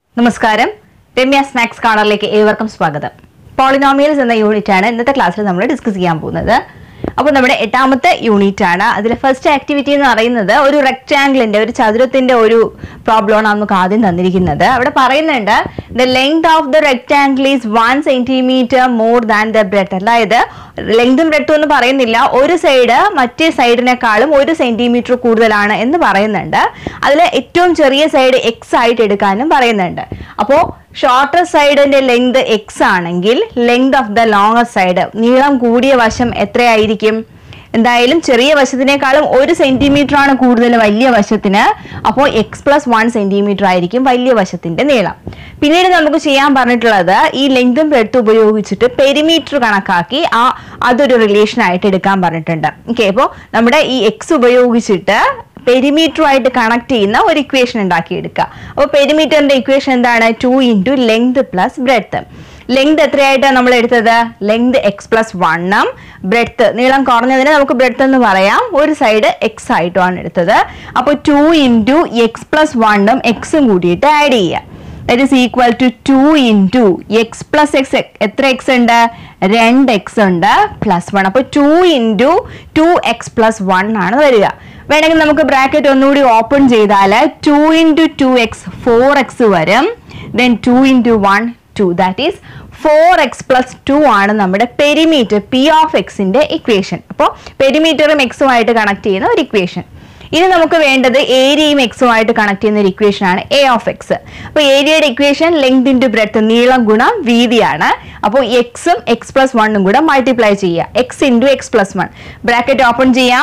നമസ്കാരം രമ്യ സ്നാക്സ് കാണറിലേക്ക് ഏവർക്കും സ്വാഗതം പോളിനോമിയൽസ് എന്ന യൂണിറ്റ് ആണ് ഇന്നത്തെ ക്ലാസ്സിൽ നമ്മൾ ഡിസ്കസ് ചെയ്യാൻ പോകുന്നത് അപ്പോൾ നമ്മുടെ എട്ടാമത്തെ യൂണിറ്റ് ആണ് അതിലെ ഫസ്റ്റ് ആക്ടിവിറ്റി എന്ന് പറയുന്നത് ഒരു റെക്ടാംഗിളിന്റെ ഒരു ചതുരത്തിന്റെ ഒരു പ്രോബ്ലമാണ് നമുക്ക് ആദ്യം തന്നിരിക്കുന്നത് അവിടെ പറയുന്നുണ്ട് the length of the rectangle is one centimetre more than the breadth അതായത് ലെങ്തും ബ്രെഡും എന്ന് പറയുന്നില്ല ഒരു സൈഡ് മറ്റേ സൈഡിനേക്കാളും ഒരു സെന്റിമീറ്റർ കൂടുതലാണ് എന്ന് പറയുന്നുണ്ട് അതിൽ ഏറ്റവും ചെറിയ സൈഡ് എക്സ് ആയിട്ട് എടുക്കാനും പറയുന്നുണ്ട് അപ്പോൾ ഷോർട്ടർ സൈഡിന്റെ ലെങ്ത് എക്സ് ആണെങ്കിൽ length of the longer side നീളം കൂടിയ വശം എത്രയായിരിക്കും എന്തായാലും ചെറിയ വശത്തിനേക്കാളും ഒരു സെന്റിമീറ്റർ ആണ് കൂടുതൽ വലിയ വശത്തിന് അപ്പോൾ എക്സ് പ്ലസ് വൺ സെന്റിമീറ്റർ ആയിരിക്കും വലിയ വശത്തിന്റെ നീളം പിന്നീട് നമുക്ക് ചെയ്യാൻ പറഞ്ഞിട്ടുള്ളത് ഈ ലെങ്തും ബ്രെഡ്ത്തും ഉപയോഗിച്ചിട്ട് പെരിമീറ്റർ കണക്കാക്കി ആ അതൊരു റിലേഷൻ ആയിട്ട് എടുക്കാൻ പറഞ്ഞിട്ടുണ്ട് ഓക്കെ അപ്പോൾ നമ്മുടെ ഈ എക്സ് ഉപയോഗിച്ചിട്ട് പെരിമീറ്ററുമായിട്ട് കണക്ട് ചെയ്യുന്ന ഒരു ഇക്വേഷൻ ഉണ്ടാക്കിയെടുക്കുക അപ്പോൾ പെരിമീറ്ററിന്റെ ഇക്വേഷൻ എന്താണ് two into length plus breadth length എത്രയായിട്ടാണ് നമ്മൾ എടുത്തത് ലെങ്ത് എക്സ് പ്ലസ് വണ്ണും ബ്രെഡ്ത്ത് നീളം കുറഞ്ഞതിന് നമുക്ക് ബ്രെഡ്ത്ത് എന്ന് പറയാം ഒരു സൈഡ് എക്സ് ആയിട്ടുമാണ് എടുത്തത് അപ്പോൾ ടു ഇൻറ്റു എക്സ് പ്ലസ് വണ്ണും എക്സും കൂടിയിട്ട് ആഡ് ചെയ്യുക that is equal to two into x plus x എത്ര എക്സ് ഉണ്ട് രണ്ട് എക്സ് ഉണ്ട് പ്ലസ് വൺ അപ്പോൾ two into two X plus one ആണ് വരിക വേണമെങ്കിൽ നമുക്ക് ബ്രാക്കറ്റ് ഒന്നുകൂടി ഓപ്പൺ ചെയ്താൽ two into two x four x വരും then two into one two that is four x plus two ആണ് നമ്മുടെ പെരിമീറ്റർ പി ഓഫ് എക്സിന്റെ ഇക്വേഷൻ അപ്പോൾ പെരിമീറ്ററും എക്സുമായിട്ട് കണക്ട് ചെയ്യുന്ന ഒരു ഇക്വേഷൻ ഇനി നമുക്ക് വേണ്ടത് ഏരിയയും എക്സുമായിട്ട് കണക്ട് ചെയ്യുന്ന ഒരു ഇക്വേഷൻ ആണ് എ ഓഫ് എക്സ് അപ്പോൾ ഏരിയയുടെ ഇക്വേഷൻ ലെങ്ത് ഇൻറ്റു ബ്രെഡ്ത്ത് നീളം ഗുണം വീതിയാണ് അപ്പോൾ എക്സും എക്സ് പ്ലസ് വണ്ണും കൂടെ മൾട്ടിപ്ലൈ ചെയ്യുക x into x plus one bracket open ചെയ്യാം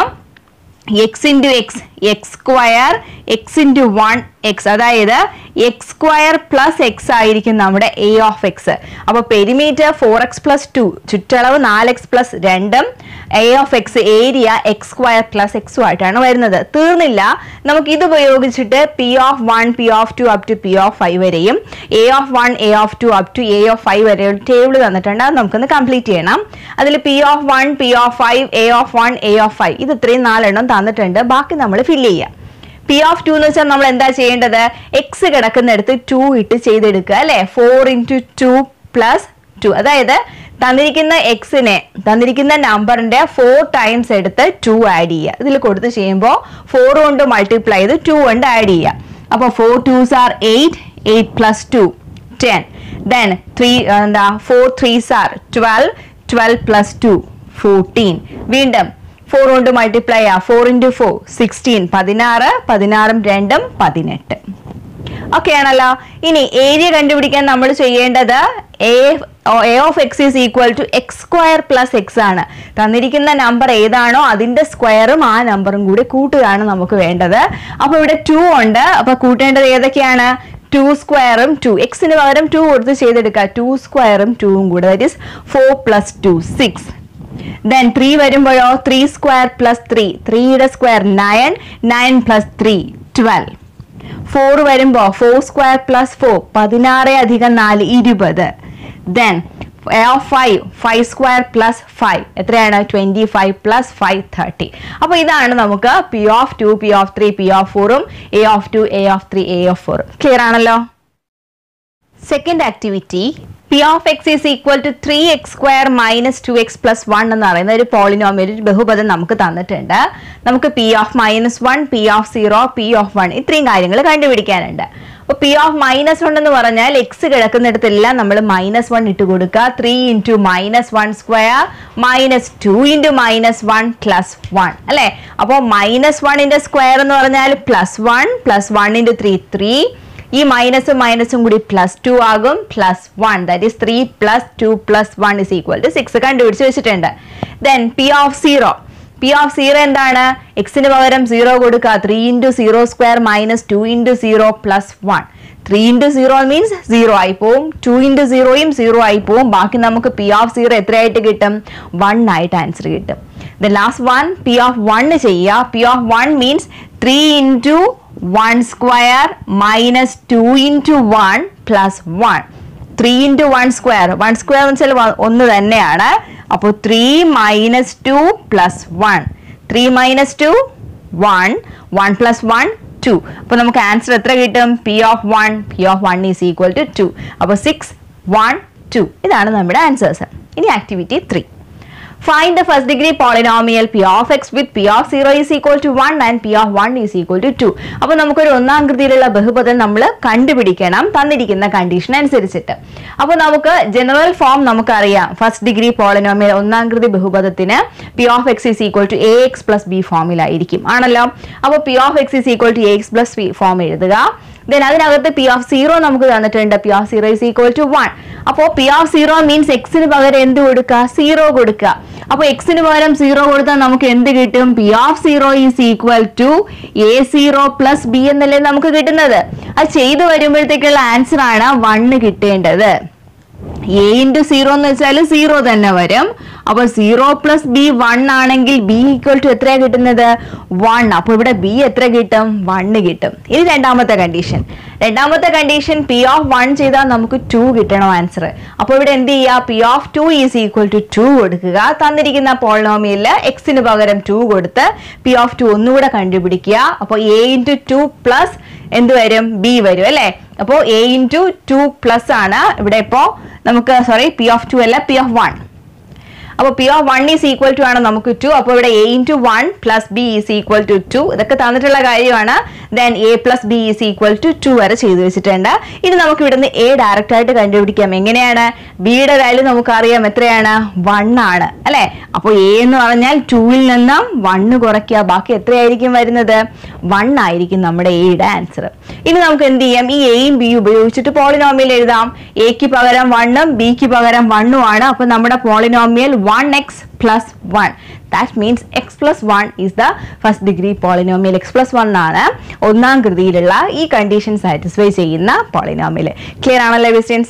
x into x x square x into one x അതായത് എക്സ് സ്ക്വയർ പ്ലസ് എക്സ് ആയിരിക്കും നമ്മുടെ എ ഓഫ് എക്സ് അപ്പോൾ perimeter four x plus two ചുറ്റളവ് നാല് എക്സ് പ്ലസ് രണ്ടും A of x area x square plus എക്സും ആയിട്ടാണ് വരുന്നത് തീർന്നില്ല നമുക്ക് ഇത് ഉപയോഗിച്ചിട്ട് P of one P of two up to P of five വരെയും A of one A of two up to A of five വരെ ഒരു ടേബിൾ തന്നിട്ടുണ്ട് അത് നമുക്കൊന്ന് കംപ്ലീറ്റ് ചെയ്യണം അതിൽ P of one P of five A of one A of five ഇത് ഇത്രയും നാലെണ്ണം തന്നിട്ടുണ്ട് ബാക്കി നമ്മൾ ഫില്ല് ചെയ്യാം പി ഓഫ് ടു എന്ന് വെച്ചാൽ നമ്മൾ എന്താ ചെയ്യേണ്ടത് എക്സ് കിടക്കുന്നിടത്ത് ടു ഇട്ട് ചെയ്തെടുക്കുക അല്ലെ four into two plus two അതായത് തന്നിരിക്കുന്ന എക്സിനെ തന്നിരിക്കുന്ന നമ്പറിന്റെ ഫോർ ടൈംസ് എടുത്ത് ടു ആഡ് ചെയ്യുക ഇതിൽ കൊടുത്ത് ചെയ്യുമ്പോൾ ഫോർ കൊണ്ട് മൾട്ടിപ്ലൈ ചെയ്ത് ടു കൊണ്ട് ആഡ് ചെയ്യുക അപ്പോൾ four twos are eight eight plus two ten then three എന്താ four threes are twelve twelve plus two fourteen വീണ്ടും ഫോർ കൊണ്ട് മൾട്ടിപ്ലൈ ആ ഫോർ ഇൻറ്റു ഫോർ സിക്സ്റ്റീൻ പതിനാറ് പതിനാറും രണ്ടും പതിനെട്ട് ഓക്കെ ആണല്ലോ ഇനി ഏരിയ കണ്ടുപിടിക്കാൻ നമ്മൾ ചെയ്യേണ്ടത് A A of X is equal to X square plus x ആണ് തന്നിരിക്കുന്ന നമ്പർ ഏതാണോ അതിന്റെ സ്ക്വയറും ആ നമ്പറും കൂടി കൂട്ടുകയാണ് നമുക്ക് വേണ്ടത് അപ്പൊ ഇവിടെ ടു ഉണ്ട് അപ്പൊ കൂട്ടേണ്ടത് ഏതൊക്കെയാണ് ടു സ്ക്വയറും ടു എക്സിന് പകരം ടു കൊടുത്ത് ചെയ്തെടുക്കുക ടു സ്ക്വയറും ടൂവും കൂടെ that is four plus two six then three വരുമ്പോഴോ ത്രീ സ്ക്വയർ പ്ലസ് ത്രീ ത്രീയുടെ square nine nine plus three twelve four വരുമ്പോ ഫോർ സ്ക്വയർ പ്ലസ് ഫോർ പതിനാറ് അധികം നാല് ഇരുപത് then five five square plus five എത്രയാണ് twenty five plus five thirty അപ്പൊ ഇതാണ് നമുക്ക് P of two P of three P of ഫോറും A of two A of three A of ഫോറും ക്ലിയർ ആണല്ലോ second activity P of X is equal to three X square minus two X plus one എന്ന് പറയുന്ന ഒരു polynomial ഒരു ബഹുപദം നമുക്ക് തന്നിട്ടുണ്ട് നമുക്ക് P of minus one P of zero P of one ഇത്രയും കാര്യങ്ങൾ കണ്ടുപിടിക്കാനുണ്ട് അപ്പോൾ പി ഓഫ് മൈനസ് വൺ എന്ന് പറഞ്ഞാൽ എക്സ് കിടക്കുന്നിടത്തെല്ലാം നമ്മൾ മൈനസ് വൺ ഇട്ട് കൊടുക്കുക three into minus one square minus two into minus one plus one അല്ലേ അപ്പോൾ മൈനസ് വണ്ണിൻ്റെ സ്ക്വയർ എന്ന് പറഞ്ഞാൽ plus one plus one into three three ഈ മൈനസും മൈനസും കൂടി പ്ലസ് ടു ആകും plus one that is three plus two plus one is equal to six കണ്ടുപിടിച്ച് വെച്ചിട്ടുണ്ട് then P of zero P of zero എന്താണ് എക്സിന് പകരം സീറോ കൊടുക്കുക three into zero square minus two into zero plus one three into zero means zero ആയി പോവും two into സീറോയും zero ആയി പോവും ബാക്കി നമുക്ക് പി ഓഫ് സീറോ എത്രയായിട്ട് കിട്ടും വൺ ആയിട്ട് ആൻസർ കിട്ടും the last one P of one ചെയ്യുക P of one means three into one square minus two into one plus one three into one square one square എന്ന് വെച്ചാൽ ഒന്ന് തന്നെയാണ് അപ്പോൾ three minus two plus one three minus two one one plus one two അപ്പോൾ നമുക്ക് answer എത്ര കിട്ടും P of one P of one is equal to two അപ്പോൾ സിക്സ് വൺ ടു ഇതാണ് നമ്മുടെ ആൻസേഴ്സ് ഇനി activity three Find the first degree polynomial p of x with p of 0 is equal to 1 and p of 1 is equal to 2. അപ്പോൾ നമുക്കൊരു ഒന്നാം കൃതിയിലുള്ള ബഹുപദം നമ്മൾ കണ്ടുപിടിക്കണം തന്നിരിക്കുന്ന കണ്ടീഷൻ അനുസരിച്ചിട്ട് അപ്പോൾ നമുക്ക് ജനറൽ ഫോം നമുക്കറിയാം ഫസ്റ്റ് ഡിഗ്രി പോളിനോമിയൽ ഒന്നാം കൃതി ബഹുപദത്തിന് P of X is equal to A X plus B ഫോമിലായിരിക്കും ആണല്ലോ അപ്പോൾ P of X is equal to A X plus B form എഴുതുക ദെൻ അതിനകത്ത് പി ഓഫ് സീറോ നമുക്ക് തന്നിട്ടുണ്ട് P of zero is equal to one അപ്പോൾ P of zero means എക്സിന് പകരം എന്ത് കൊടുക്കുക സീറോ കൊടുക്കുക അപ്പോൾ എക്സിന് പകരം സീറോ കൊടുത്താൽ നമുക്ക് എന്ത് കിട്ടും P of zero is equal to A zero plus B എന്നല്ലേ നമുക്ക് കിട്ടുന്നത് അത് ചെയ്തു വരുമ്പോഴത്തേക്കുള്ള ആൻസർ ആണ് വണ്ണ് കിട്ടേണ്ടത് എ ഇൻറ്റു സീറോ എന്ന് വെച്ചാൽ സീറോ തന്നെ വരും അപ്പൊ സീറോ പ്ലസ് ബി വൺ ആണെങ്കിൽ ബി ഈക്വൽ ടു എത്രയാ കിട്ടുന്നത് വൺ അപ്പൊ ഇവിടെ ബി എത്ര കിട്ടും വണ്ണ് കിട്ടും ഇനി രണ്ടാമത്തെ കണ്ടീഷൻ രണ്ടാമത്തെ കണ്ടീഷൻ പി ഓഫ് വൺ ചെയ്താൽ നമുക്ക് ടു കിട്ടണം ആൻസർ അപ്പൊ ഇവിടെ എന്ത് ചെയ്യുക P of two is equal to two കൊടുക്കുക തന്നിരിക്കുന്ന പോളിനോമിയലിൽ എക്സിന് പകരം ടു കൊടുത്ത് പി ഓഫ് ടു ഒന്നുകൂടെ കണ്ടുപിടിക്കുക അപ്പോൾ എ ഇൻറ്റു ടു പ്ലസ് എന്ത് വരും ബി വരും അല്ലേ അപ്പോൾ എ ഇൻറ്റു ടു പ്ലസ് ആണ് ഇവിടെ ഇപ്പോൾ നമുക്ക് സോറി പി ഓഫ് ടു അല്ല പി ഓഫ് വൺ അപ്പോൾ P of one is equal to ആണ് നമുക്ക് ടു അപ്പോൾ ഇവിടെ A into one plus B is equal to two ഇതൊക്കെ തന്നിട്ടുള്ള കാര്യമാണ് then A plus B is equal to two വരെ ചെയ്തു വെച്ചിട്ടുണ്ട് ഇനി നമുക്ക് ഇവിടുന്ന് എ ഡയറക്റ്റ് ആയിട്ട് കണ്ടുപിടിക്കാം എങ്ങനെയാണ് ബിയുടെ വാല്യൂ നമുക്കറിയാം എത്രയാണ് വൺ ആണ് അല്ലെ അപ്പോൾ എ എന്ന് പറഞ്ഞാൽ ടൂവിൽ നിന്നും വണ്ണ് കുറയ്ക്കുക ബാക്കി എത്രയായിരിക്കും വരുന്നത് വൺ ആയിരിക്കും നമ്മുടെ എയുടെ ആൻസർ ഇനി നമുക്ക് എന്ത് ചെയ്യാം ഈ എയും ബി ഉപയോഗിച്ചിട്ട് പോളിനോമിയൽ എഴുതാം എക്ക് പകരം വണ്ണും ബിക്ക് പകരം വണ്ണും ആണ് അപ്പൊ നമ്മുടെ polynomial one X plus one that means X plus one is the first degree polynomial X plus one ആണ് ഒന്നാം കൃതിയിലുള്ള ഈ കണ്ടീഷൻ സാറ്റിസ്ഫൈ ചെയ്യുന്ന പോളിനോമിയൽ ക്ലിയർ ആണല്ലോ ക്വസ്റ്റ്യൻസ്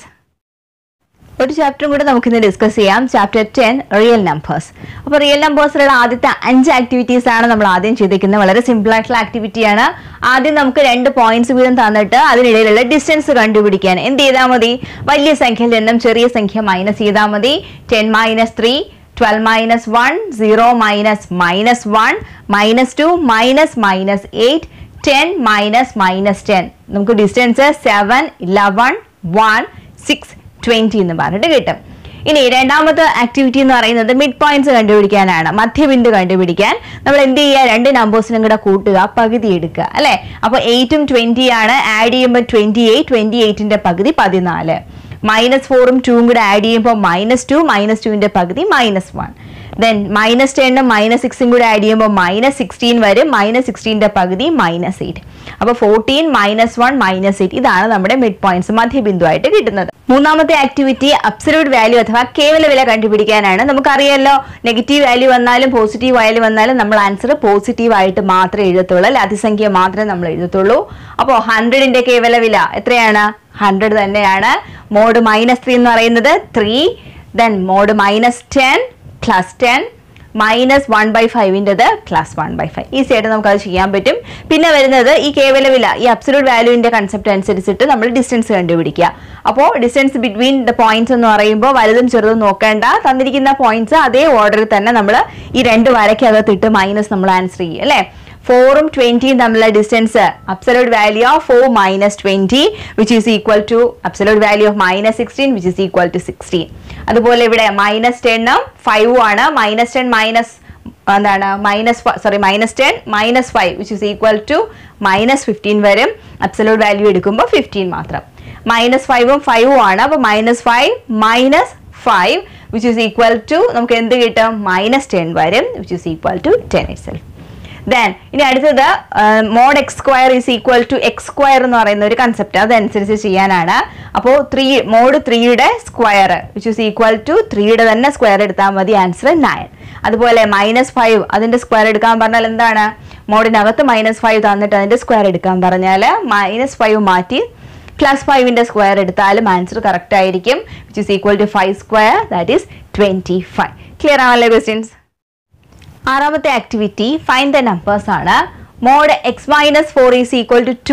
ഒരു ചാപ്റ്ററും കൂടെ നമുക്കിന്ന് ഡിസ്കസ് ചെയ്യാം ചാപ്റ്റർ ടെൻ റിയൽ നമ്പേഴ്സ് അപ്പോൾ റിയൽ നമ്പേഴ്സിലുള്ള ആദ്യത്തെ അഞ്ച് ആക്ടിവിറ്റീസ് ആണ് നമ്മൾ ആദ്യം ചെയ്തിരിക്കുന്നത് വളരെ സിമ്പിൾ ആയിട്ടുള്ള ആക്ടിവിറ്റിയാണ് ആദ്യം നമുക്ക് രണ്ട് പോയിന്റ്സ് വീതം തന്നിട്ട് അതിനിടയിലുള്ള ഡിസ്റ്റൻസ് കണ്ടുപിടിക്കാൻ എന്ത് ചെയ്താൽ മതി വലിയ സംഖ്യയിൽ നിന്നും ചെറിയ സംഖ്യ മൈനസ് ചെയ്താൽ മതി ten minus three twelve minus one zero minus minus one minus two minus minus eight ten minus minus ten നമുക്ക് distance seven eleven one six twenty എന്ന് പറഞ്ഞിട്ട് കിട്ടും ഇനി രണ്ടാമത്തെ ആക്ടിവിറ്റി എന്ന് പറയുന്നത് മിഡ് പോയിന്റ്സ് കണ്ടുപിടിക്കാനാണ് മധ്യബിന്ദു കണ്ടുപിടിക്കാൻ നമ്മൾ എന്ത് ചെയ്യുക രണ്ട് നമ്പേഴ്സിനും കൂടെ കൂട്ടുക പകുതി എടുക്കുക അല്ലെ അപ്പൊ എയ്റ്റും ട്വന്റി ആണ് ആഡ് ചെയ്യുമ്പോൾ ട്വന്റി എയ്റ്റ് ട്വന്റി എയ്റ്റിന്റെ പകുതി പതിനാല് മൈനസ് ഫോറും ടൂവും കൂടെ ആഡ് ചെയ്യുമ്പോൾ മൈനസ് ടു മൈനസ് ടുവിന്റെ പകുതി മൈനസ് വൺ ദെൻ മൈനസ് ടെണ്ണും മൈനസ് സിക്സും കൂടെ ആഡ് ചെയ്യുമ്പോൾ മൈനസ് സിക്സ്റ്റീൻ വരും മൈനസ് സിക്സ്റ്റീൻ്റെ പകുതി മൈനസ് എയ്റ്റ് അപ്പോൾ fourteen minus one minus eight ഇതാണ് നമ്മുടെ മിഡ് പോയിന്റ്സ് മധ്യബിന്ദുവായിട്ട് കിട്ടുന്നത് മൂന്നാമത്തെ ആക്ടിവിറ്റി അബ്സല്യൂട്ട് വാല്യൂ അഥവാ കേവല വില കണ്ടുപിടിക്കാനാണ് നമുക്കറിയാലോ നെഗറ്റീവ് വാല്യൂ വന്നാലും പോസിറ്റീവ് വാല്യൂ വന്നാലും നമ്മൾ ആൻസർ പോസിറ്റീവ് ആയിട്ട് മാത്രമേ എഴുതത്തുള്ളൂ അല്ലെ അതിസംഖ്യ മാത്രമേ നമ്മൾ എഴുതത്തുള്ളൂ അപ്പോൾ ഹൺഡ്രഡിന്റെ കേവല വില എത്രയാണ് ഹൺഡ്രഡ് തന്നെയാണ് മോഡ് മൈനസ് ത്രീ എന്ന് പറയുന്നത് three then mod minus ten plus ten minus one by ഫൈവിൻ്റെത് plus one by five easy ആയിട്ട് നമുക്ക് അത് ചെയ്യാൻ പറ്റും പിന്നെ വരുന്നത് ഈ കേവല വില ഈ അബ്സല്യൂട്ട് വാല്യൂവിന്റെ കൺസെപ്റ്റ് അനുസരിച്ചിട്ട് നമ്മൾ ഡിസ്റ്റൻസ് കണ്ടുപിടിക്കുക അപ്പോൾ ഡിസ്റ്റൻസ് ബിറ്റ്വീൻ ദ പോയിന്റ്സ് എന്ന് പറയുമ്പോൾ വലുതും ചെറുതും നോക്കേണ്ട തന്നിരിക്കുന്ന പോയിന്റ്സ് അതേ ഓർഡറിൽ തന്നെ നമ്മൾ ഈ രണ്ട് വരയ്ക്കകത്തിട്ട് മൈനസ് നമ്മൾ ആൻസർ ചെയ്യും അല്ലേ ഫോറും ട്വന്റിയും തമ്മിലുള്ള distance absolute value of four minus twenty which is equal to absolute value of minus sixteen which is equal to sixteen അതുപോലെ ഇവിടെ മൈനസ് ടെണ്ണും ഫൈവും ആണ് മൈനസ് ടെൻ മൈനസ് എന്താണ് minus sorry minus ten minus five which is equal to minus fifteen വരും absolute value എടുക്കുമ്പോൾ fifteen മാത്രം minus ഫൈവും ഫൈവും ആണ് അപ്പോൾ minus five minus five which is equal to നമുക്ക് എന്ത് കിട്ടും മൈനസ് ടെൻ വരും which is equal to ten itself then ഇനി അടുത്തത് mod X square is equal to X square എന്ന് പറയുന്ന ഒരു കൺസെപ്റ്റ് അതനുസരിച്ച് ചെയ്യാനാണ് അപ്പോൾ ത്രീ മോഡ് ത്രീയുടെ square which is equal to ത്രീയുടെ തന്നെ സ്ക്വയർ എടുത്താൽ മതി ആൻസർ നയൻ അതുപോലെ മൈനസ് ഫൈവ് അതിന്റെ സ്ക്വയർ എടുക്കാൻ പറഞ്ഞാൽ എന്താണ് മോഡിനകത്ത് മൈനസ് ഫൈവ് തന്നിട്ട് അതിന്റെ സ്ക്വയർ എടുക്കാൻ പറഞ്ഞാൽ മൈനസ് ഫൈവ് മാറ്റി പ്ലസ് ഫൈവിന്റെ സ്ക്വയർ എടുത്താലും ആൻസർ കറക്റ്റ് ആയിരിക്കും which is equal to five square that is twenty five clear ആണല്ലേ ക്വസ്റ്റ്യൻസ് ആറാമത്തെ ആക്ടിവിറ്റി ഫൈൻ ദ നമ്പേഴ്സ് ആണ് mod X minus four is equal to two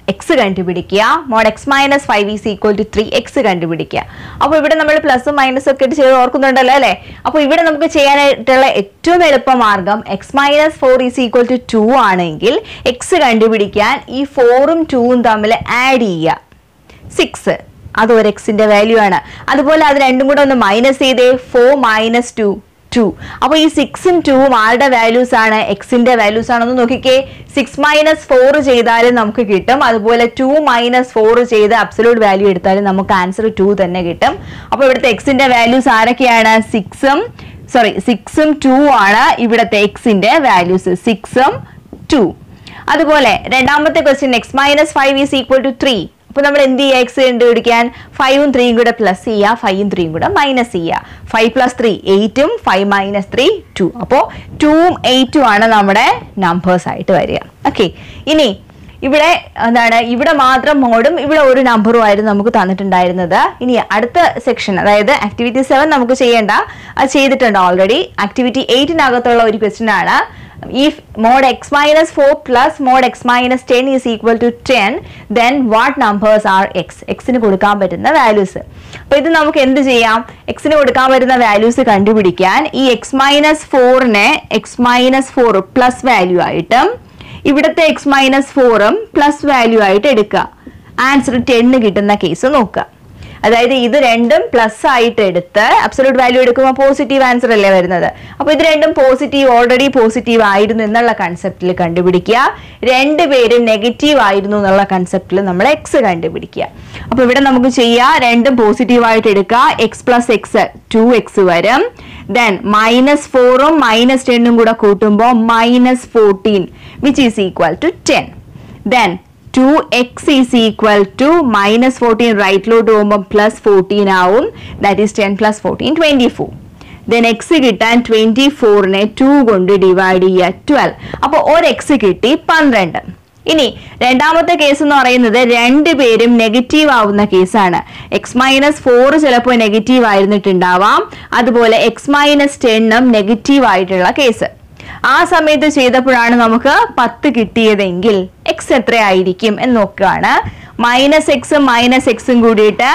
X കണ്ടുപിടിക്കുക mod X minus five is equal to three X കണ്ടുപിടിക്കുക അപ്പോൾ ഇവിടെ നമ്മൾ പ്ലസും മൈനസും ഒക്കെ ഇട്ട് ചെയ്ത് ഓർക്കുന്നുണ്ടല്ലോ അല്ലേ അപ്പോൾ ഇവിടെ നമുക്ക് ചെയ്യാനായിട്ടുള്ള ഏറ്റവും എളുപ്പ മാർഗം X minus four is equal to two ആണെങ്കിൽ എക്സ് കണ്ടുപിടിക്കാൻ ഈ ഫോറും ടൂവും തമ്മിൽ ആഡ് ചെയ്യുക സിക്സ് അത് ഒരു എക്സിന്റെ വാല്യൂ ആണ് അതുപോലെ അത് രണ്ടും കൂടെ ഒന്ന് മൈനസ് ചെയ്തേ ഫോർ മൈനസ് ടു ടു അപ്പൊ ഈ സിക്സും ടൂവും ആരുടെ വാല്യൂസ് ആണ് എക്സിന്റെ വാല്യൂസ് ആണെന്ന് നോക്കിക്കേ സിക്സ് മൈനസ് ഫോർ ചെയ്താലും നമുക്ക് കിട്ടും അതുപോലെ ടു മൈനസ് ഫോർ ചെയ്ത് അബ്സലൂട്ട് വാല്യൂ എടുത്താലും നമുക്ക് ആൻസർ ടു തന്നെ കിട്ടും അപ്പൊ ഇവിടുത്തെ എക്സിന്റെ വാല്യൂസ് ആരൊക്കെയാണ് സിക്സും സോറി സിക്സും ടു ആണ് ഇവിടുത്തെ എക്സിന്റെ വാല്യൂസ് സിക്സും ടു അതുപോലെ രണ്ടാമത്തെ question X minus five is equal to three അപ്പൊ നമ്മൾ എന്ത് ചെയ്യുക എക്സ് കണ്ടുപിടിക്കാൻ ഫൈവും ത്രീയും കൂടെ പ്ലസ് ചെയ്യുക ഫൈവും ത്രീയും കൂടെ മൈനസ് ചെയ്യുക ഫൈവ് പ്ലസ് ത്രീ എയ്റ്റും ഫൈവ് മൈനസ് ത്രീ ടു അപ്പോൾ ടൂവും എയ്റ്റും ആണ് നമ്മുടെ നമ്പേഴ്സ് ആയിട്ട് വരിക ഓക്കെ ഇനി ഇവിടെ എന്താണ് ഇവിടെ മാത്രം മോഡും ഇവിടെ ഒരു നമ്പറും ആയിരുന്നു നമുക്ക് തന്നിട്ടുണ്ടായിരുന്നത് ഇനി അടുത്ത സെക്ഷൻ അതായത് ആക്ടിവിറ്റി സെവൻ നമുക്ക് ചെയ്യേണ്ട അത് ചെയ്തിട്ടുണ്ട് ഓൾറെഡി ആക്ടിവിറ്റി എയ്റ്റിനകത്തുള്ള ഒരു ക്വസ്റ്റ്യൻ ആണ് if mod x minus 4 plus mod x minus 10 is equal to 10 then what numbers are x x ന് കൊടുക്കാൻ പറ്റുന്ന വാല്യൂസ് അപ്പൊ ഇത് നമുക്ക് എന്ത് ചെയ്യാം x ന് കൊടുക്കാൻ പറ്റുന്ന വാല്യൂസ് കണ്ടുപിടിക്കാൻ ഈ എക്സ് മൈനസ് ഫോറിനെ X minus four plus value ആയിട്ടും ഇവിടുത്തെ എക്സ് മൈനസ് ഫോറും പ്ലസ് വാല്യൂ ആയിട്ട് എടുക്കുക ആൻസർ ടെന്ന് കിട്ടുന്ന കേസ് നോക്കുക അതായത് ഇത് രണ്ടും പ്ലസ് ആയിട്ട് എടുത്ത് അബ്സൊല്യൂട്ട് വാല്യൂ എടുക്കുമ്പോൾ പോസിറ്റീവ് ആൻസർ അല്ലേ വരുന്നത് അപ്പോൾ ഇത് രണ്ടും പോസിറ്റീവ് ഓൾറെഡി പോസിറ്റീവ് ആയിരുന്നു എന്നുള്ള കൺസെപ്റ്റിൽ കണ്ടുപിടിക്കുക രണ്ടുപേരും നെഗറ്റീവ് ആയിരുന്നു എന്നുള്ള കൺസെപ്റ്റിൽ നമ്മൾ എക്സ് കണ്ടുപിടിക്കുക അപ്പോൾ ഇവിടെ നമുക്ക് ചെയ്യാം രണ്ടും പോസിറ്റീവ് ആയിട്ട് എടുക്കുക X plus X two X വരും ദെൻ മൈനസ് ഫോറും മൈനസ് ടെന്നും കൂടെ കൂട്ടുമ്പോൾ minus fourteen which is equal to ten then two X is equal to minus fourteen റൈറ്റിലോട്ട് പോകുമ്പോൾ പ്ലസ് ഫോർട്ടീൻ ആവും that is ten plus fourteen twenty four then X കിട്ടാൻ twenty ഫോറിനെ ടു കൊണ്ട് ഡിവൈഡ് ചെയ്യുക ട്വൽവ് അപ്പോൾ ഒരു എക്സ് കിട്ടി പന്ത്രണ്ട് ഇനി രണ്ടാമത്തെ കേസ് എന്ന് പറയുന്നത് രണ്ടുപേരും നെഗറ്റീവ് ആവുന്ന കേസാണ് എക്സ് മൈനസ് ഫോർ ചിലപ്പോൾ നെഗറ്റീവ് ആയിരുന്നിട്ടുണ്ടാവാം അതുപോലെ എക്സ് മൈനസ് ടെണ്ണും നെഗറ്റീവ് ആയിട്ടുള്ള കേസ് ആ സമയത്ത് ചെയ്തപ്പോഴാണ് നമുക്ക് പത്ത് കിട്ടിയതെങ്കിൽ എക്സ് എത്രയായിരിക്കും എന്ന് നോക്കുകയാണ് മൈനസ് എക്സും മൈനസ് എക്സും കൂടിയിട്ട്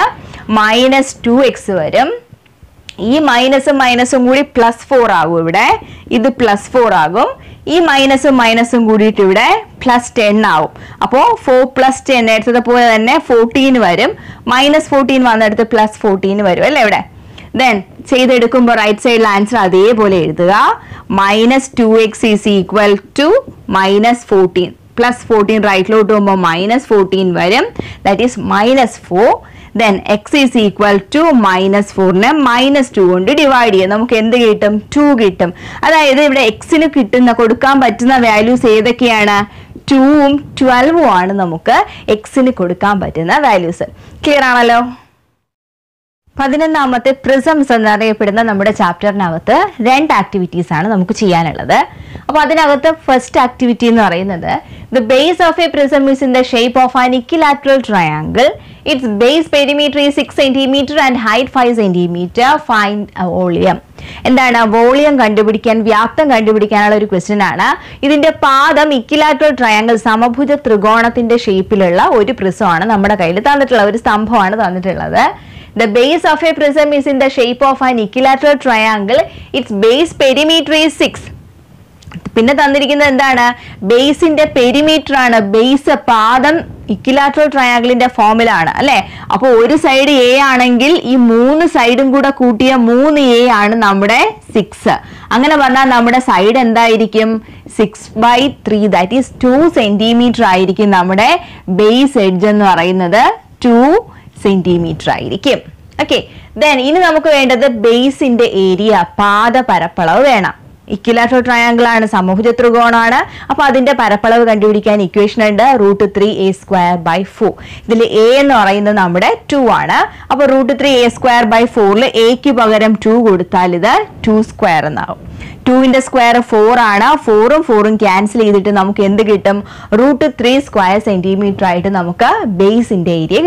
മൈനസ് ടു എക്സ് വരും ഈ മൈനസും മൈനസും കൂടി പ്ലസ് ഫോർ ആകും ഇവിടെ ഇത് പ്ലസ് ഫോർ ആകും ഈ മൈനസും മൈനസും കൂടിയിട്ട് ഇവിടെ പ്ലസ് ടെൻ ആവും അപ്പോൾ ഫോർ പ്ലസ് ടെൻ എടുത്തത് പോലെ തന്നെ ഫോർട്ടീൻ വരും മൈനസ് ഫോർട്ടീൻ വന്നെടുത്ത് പ്ലസ് ഫോർട്ടീൻ വരും അല്ലേ ഇവിടെ ദെൻ ചെയ്തെടുക്കുമ്പോൾ റൈറ്റ് സൈഡിൽ ആൻസർ അതേപോലെ എഴുതുക minus two X is equal to minus fourteen plus fourteen റൈറ്റിലോട്ട് പോകുമ്പോൾ മൈനസ് ഫോർട്ടീൻ വരും that is minus four then X is equal to minus ഫോറിനെ മൈനസ് ടു കൊണ്ട് ഡിവൈഡ് ചെയ്യാം നമുക്ക് എന്ത് കിട്ടും ടു കിട്ടും അതായത് ഇവിടെ എക്സിന് കിട്ടുന്ന കൊടുക്കാൻ പറ്റുന്ന വാല്യൂസ് ഏതൊക്കെയാണ് ടൂവും ട്വൽവും ആണ് നമുക്ക് എക്സിന് കൊടുക്കാൻ പറ്റുന്ന വാല്യൂസ് ക്ലിയർ ആണല്ലോ പതിനൊന്നാമത്തെ പ്രിസംസ് എന്നറിയപ്പെടുന്ന നമ്മുടെ ചാപ്റ്ററിനകത്ത് രണ്ട് ആക്ടിവിറ്റീസ് ആണ് നമുക്ക് ചെയ്യാനുള്ളത് അപ്പോൾ അതിനകത്ത് ഫസ്റ്റ് ആക്ടിവിറ്റി എന്ന് പറയുന്നത് the base of a prism is in the shape of an equilateral triangle its base perimeter is six centimetre and height five centimetre find volume എന്താണ് വോളിയം കണ്ടുപിടിക്കാൻ വ്യാപ്തം കണ്ടുപിടിക്കാനുള്ള ഒരു ക്വസ്റ്റ്യൻ ആണ് ഇതിന്റെ പാദം ഇക്വിലാറ്ററൽ ട്രയാങ്കിൾ സമഭുജ ത്രികോണത്തിന്റെ ഷേപ്പിലുള്ള ഒരു പ്രിസമാണ് നമ്മുടെ കയ്യിൽ തന്നിട്ടുള്ള ഒരു സ്തംഭമാണ് തന്നിട്ടുള്ളത് The base of a prism is in the shape of an equilateral triangle. Its base perimeter is 6. പിന്നെ തന്നിരിക്കുന്നത് എന്താണ് ബേസിന്റെ പെരിമീറ്റർ ആണ് ബേസ് പാദം ഇക്വിലാറ്ററൽ ട്രയാങ്കിളിന്റെ ഫോമിലാണ് അല്ലെ അപ്പോൾ ഒരു സൈഡ് എ ആണെങ്കിൽ ഈ മൂന്ന് സൈഡും കൂടെ കൂട്ടിയ മൂന്ന് എ ആണ് നമ്മുടെ സിക്സ് അങ്ങനെ പറഞ്ഞാൽ നമ്മുടെ സൈഡ് എന്തായിരിക്കും six by three that is two centimetre ആയിരിക്കും നമ്മുടെ ബേസ് എഡ്ജ് എന്ന് പറയുന്നത് ടു സെന്റിമീറ്റർ ആയിരിക്കും ഓക്കെ ദെൻ ഇനി നമുക്ക് വേണ്ടത് ബേസിന്റെ ഏരിയ പാദ പരപ്പളവ് വേണം ഇക്വിലാറ്ററൽ ട്രയാങ്കിൾ ആണ് സമഭുജ ത്രികോണമാണ് അപ്പൊ അതിന്റെ പരപ്പളവ് കണ്ടുപിടിക്കാൻ ഇക്വേഷൻ ഉണ്ട് root three A square by four ഇതിൽ എ എന്ന് പറയുന്നത് നമ്മുടെ ടു ആണ് അപ്പൊ root three A square by ഫോറിൽ എക്ക് പകരം ടു കൊടുത്താൽ ഇത് ടു സ്ക്വയർ എന്നാവും ടുവിന്റെ സ്ക്വയർ ഫോർ ആണ് ഫോറും ഫോറും ക്യാൻസൽ ചെയ്തിട്ട് നമുക്ക് എന്ത് കിട്ടും റൂട്ട് ത്രീ സ്ക്വയർ സെന്റിമീറ്റർ ആയിട്ട് നമുക്ക് ബേസിന്റെ ഏരിയ കിട്ടും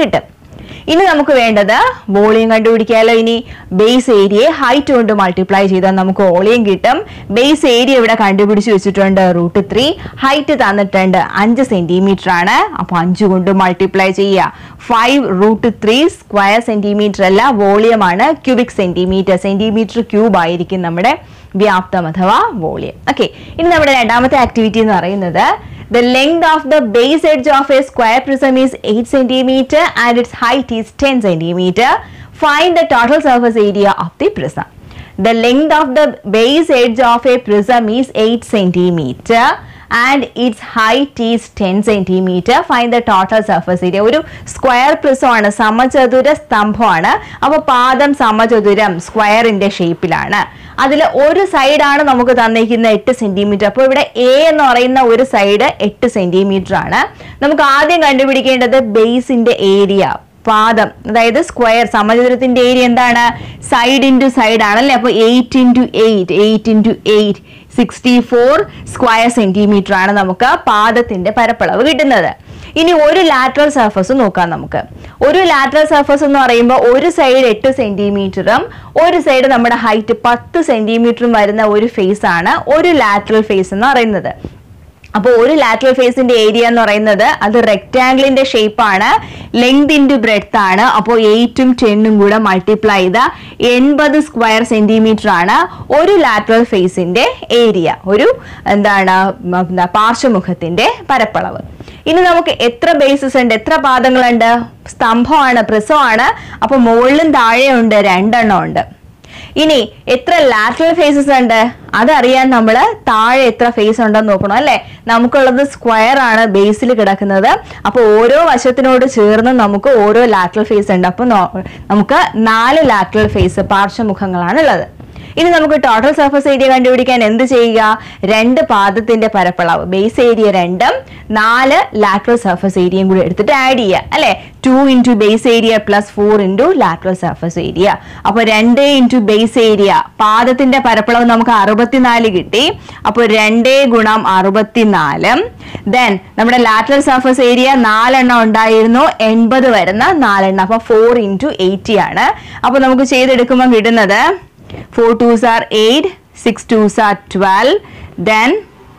ഇനി നമുക്ക് വേണ്ടത് വോളിയം കണ്ടുപിടിക്കാമല്ലോ ഇനി ബേസ് ഏരിയയെ ഹൈറ്റ് കൊണ്ട് മൾട്ടിപ്ലൈ ചെയ്താൽ നമുക്ക് വോളിയം കിട്ടും ബേസ് ഏരിയ ഇവിടെ കണ്ടുപിടിച്ച് വെച്ചിട്ടുണ്ട് റൂട്ട് ത്രീ ഹൈറ്റ് തന്നിട്ടുണ്ട് അഞ്ച് സെന്റിമീറ്റർ ആണ് അപ്പൊ അഞ്ച് കൊണ്ട് മൾട്ടിപ്ലൈ ചെയ്യുക five root three square centimetre അല്ല വോളിയം ആണ് ക്യൂബിക് സെന്റിമീറ്റർ സെന്റിമീറ്റർ ക്യൂബ് ആയിരിക്കും നമ്മുടെ വ്യാപ്തം അഥവാ വോളിയം ഓക്കെ ഇനി നമ്മുടെ രണ്ടാമത്തെ ആക്ടിവിറ്റി എന്ന് പറയുന്നത് The length of the base edge of a square prism is 8 centimeter and its height is 10 centimeter. Find the total surface area of the prism. The length of the base edge of a prism is 8 centimeter and its height is 10 centimeter. Find the total surface area. ഒരു square പ്രിസമാണ് സമചതുര സ്തംഭമാണ് അപ്പോൾ പാദം സമചതുരം സ്ക്വയറിന്റെ ഷേപ്പിലാണ് അതിൽ ഒരു സൈഡാണ് നമുക്ക് തന്നിരിക്കുന്ന എട്ട് സെന്റിമീറ്റർ അപ്പോൾ ഇവിടെ എ എന്ന് പറയുന്ന ഒരു സൈഡ് എട്ട് സെന്റിമീറ്റർ ആണ് നമുക്ക് ആദ്യം കണ്ടുപിടിക്കേണ്ടത് ബേസിന്റെ ഏരിയ പാദം അതായത് സ്ക്വയർ സമചതുരത്തിന്റെ ഏരിയ എന്താണ് സൈഡ് ഇൻറ്റു സൈഡ് ആണല്ലേ അപ്പോൾ eight into eight eight into eight sixty four square centimetre ആണ് നമുക്ക് പാദത്തിന്റെ പരപ്പളവ് കിട്ടുന്നത് ഇനി ഒരു ലാറ്ററൽ സർഫസ് നോക്കാം നമുക്ക് ഒരു ലാറ്ററൽ സർഫസ് എന്ന് പറയുമ്പോൾ ഒരു സൈഡ് എട്ട് സെന്റിമീറ്ററും ഒരു സൈഡ് നമ്മുടെ ഹൈറ്റ് പത്ത് സെന്റിമീറ്ററും വരുന്ന ഒരു ഫേസ് ആണ് ഒരു ലാറ്ററൽ ഫേസ് എന്ന് പറയുന്നത് അപ്പോൾ ഒരു ലാറ്ററൽ ഫേസിന്റെ ഏരിയ എന്ന് പറയുന്നത് അത് റെക്ടാംഗിളിന്റെ ഷേപ്പ് ആണ് ലെങ്ത് ഇൻറ്റു ബ്രെഡ്ത്ത് ആണ് അപ്പോൾ എയ്റ്റും ടെന്നും കൂടെ മൾട്ടിപ്ലൈ ചെയ്ത എൺപത് സ്ക്വയർ സെന്റിമീറ്റർ ആണ് ഒരു ലാറ്ററൽ ഫേസിന്റെ ഏരിയ ഒരു എന്താണ് ഉം, എന്താ പാർശ്വമുഖത്തിന്റെ പരപ്പളവ് ഇനി നമുക്ക് എത്ര ബേസസ് ഉണ്ട് എത്ര പാദങ്ങളുണ്ട് സ്തംഭമാണ് പ്രിസമാണ് അപ്പൊ മുകളിലും താഴെയുണ്ട് രണ്ടെണ്ണം ഉണ്ട് ഇനി എത്ര ലാറ്ററൽ ഫേസസ് ഉണ്ട് അതറിയാൻ നമ്മൾ താഴെ എത്ര ഫേസ് ഉണ്ടെന്ന് നോക്കണം അല്ലെ നമുക്കുള്ളത് സ്ക്വയർ ആണ് ബേസിൽ കിടക്കുന്നത് അപ്പോൾ ഓരോ വശത്തിനോട് ചേർന്ന് നമുക്ക് ഓരോ ലാറ്ററൽ ഫേസ് ഉണ്ട് അപ്പോൾ നമുക്ക് നാല് ലാറ്ററൽ ഫേസ് പാർശ്വമുഖങ്ങളാണ് ഉള്ളത് ഇനി നമുക്ക് ടോട്ടൽ സർഫസ് ഏരിയ കണ്ടുപിടിക്കാൻ എന്ത് ചെയ്യുക രണ്ട് പാദത്തിന്റെ പരപ്പളവ് ബേസ് ഏരിയ രണ്ടും നാല് ലാറ്ററൽ സർഫസ് ഏരിയയും കൂടി എടുത്തിട്ട് ആഡ് ചെയ്യുക അല്ലെ two into base area plus four into lateral surface area അപ്പോൾ രണ്ട് ഇൻറ്റു ബേസ് ഏരിയ പാദത്തിന്റെ പരപ്പളവ് നമുക്ക് അറുപത്തിനാല് കിട്ടി അപ്പോൾ രണ്ട് ഗുണം അറുപത്തിനാല് ദെൻ നമ്മുടെ ലാറ്ററൽ സർഫസ് ഏരിയ നാലെണ്ണം ഉണ്ടായിരുന്നു എൺപത് വരുന്ന നാലെണ്ണം അപ്പോൾ ഫോർ ഇൻറ്റു എയ്റ്റി ആണ് അപ്പോൾ നമുക്ക് ചെയ്തെടുക്കുമ്പോൾ കിട്ടുന്നത് four twos are eight six twos are twelve then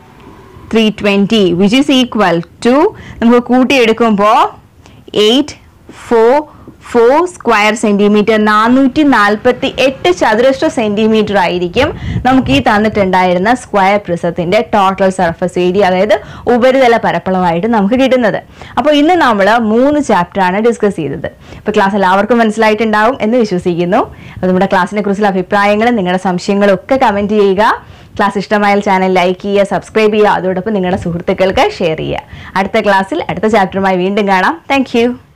three twenty which is equal to നമുക്ക് കൂട്ടിയെടുക്കുമ്പോൾ eight four four square centimetre നാനൂറ്റി നാൽപ്പത്തി എട്ട് ചതുരശ്ര സെന്റിമീറ്റർ ആയിരിക്കും നമുക്ക് ഈ തന്നിട്ടുണ്ടായിരുന്ന സ്ക്വയർ പ്രിസത്തിന്റെ ടോട്ടൽ സർഫസ് ഏരിയ അതായത് ഉപരിതല പരപ്പളവായിട്ട് നമുക്ക് കിട്ടുന്നത് അപ്പോൾ ഇന്ന് നമ്മൾ മൂന്ന് ചാപ്റ്റർ ആണ് ഡിസ്കസ് ചെയ്തത് ഇപ്പോൾ ക്ലാസ് എല്ലാവർക്കും മനസ്സിലായിട്ടുണ്ടാവും എന്ന് വിശ്വസിക്കുന്നു അപ്പോൾ നമ്മുടെ ക്ലാസ്സിനെ കുറിച്ചുള്ള അഭിപ്രായങ്ങളും നിങ്ങളുടെ സംശയങ്ങളും ഒക്കെ കമൻറ്റ് ചെയ്യുക ക്ലാസ് ഇഷ്ടമായാൽ ചാനൽ ലൈക്ക് ചെയ്യുക സബ്സ്ക്രൈബ് ചെയ്യുക അതോടൊപ്പം നിങ്ങളുടെ സുഹൃത്തുക്കൾക്ക് ഷെയർ ചെയ്യുക അടുത്ത ക്ലാസ്സിൽ അടുത്ത ചാപ്റ്ററുമായി വീണ്ടും കാണാം താങ്ക്